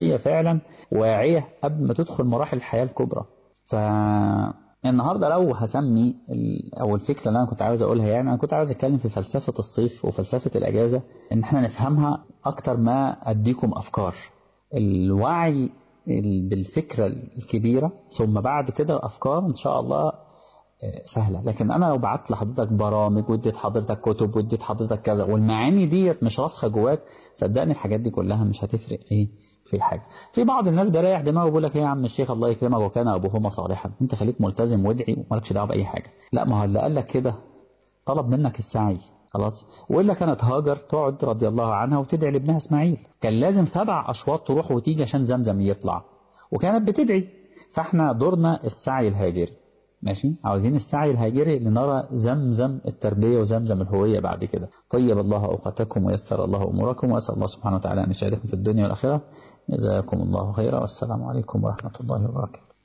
هي فعلا واعية قبل ما تدخل مراحل الحياة الكبرى فالنهاردة لو هسمي أو الفكرة اللي أنا كنت عاوز أقولها يعني أنا كنت عاوز أتكلم في فلسفة الصيف وفلسفة الأجازة إن احنا نفهمها أكتر ما أديكم أفكار الوعي بالفكرة الكبيرة ثم بعد كده الأفكار إن شاء الله سهلة لكن أنا لو بعت لحضرتك برامج واديت حضرتك كتب واديت حضرتك كذا والمعاني ديت مش راسخة جواك صدقني الحاجات دي كلها مش هتفرق إيه في حاجة في بعض الناس بريح دماغه ويقول لك ايه يا عم الشيخ الله يكرمك وكان أبوهما صالحا أنت خليك ملتزم وادعي ومالكش دعوة بأي حاجة لا ما هو اللي قال لك كده طلب منك السعي خلاص وإلا كانت هاجر تقعد رضي الله عنها وتدعي لابنها إسماعيل كان لازم سبع أشواط تروح وتيجي عشان زمزم يطلع وكانت بتدعي فاحنا دورنا السعي الهاجري ماشي عاوزين السعي الهاجري لنرى زمزم التربية وزمزم الهوية بعد كده طيب الله أوقاتكم ويسر الله أموركم وأسأل الله سبحانه وتعالى أن يسعدكم في الدنيا والآخرة جزاكم الله خيرا والسلام عليكم ورحمة الله وبركاته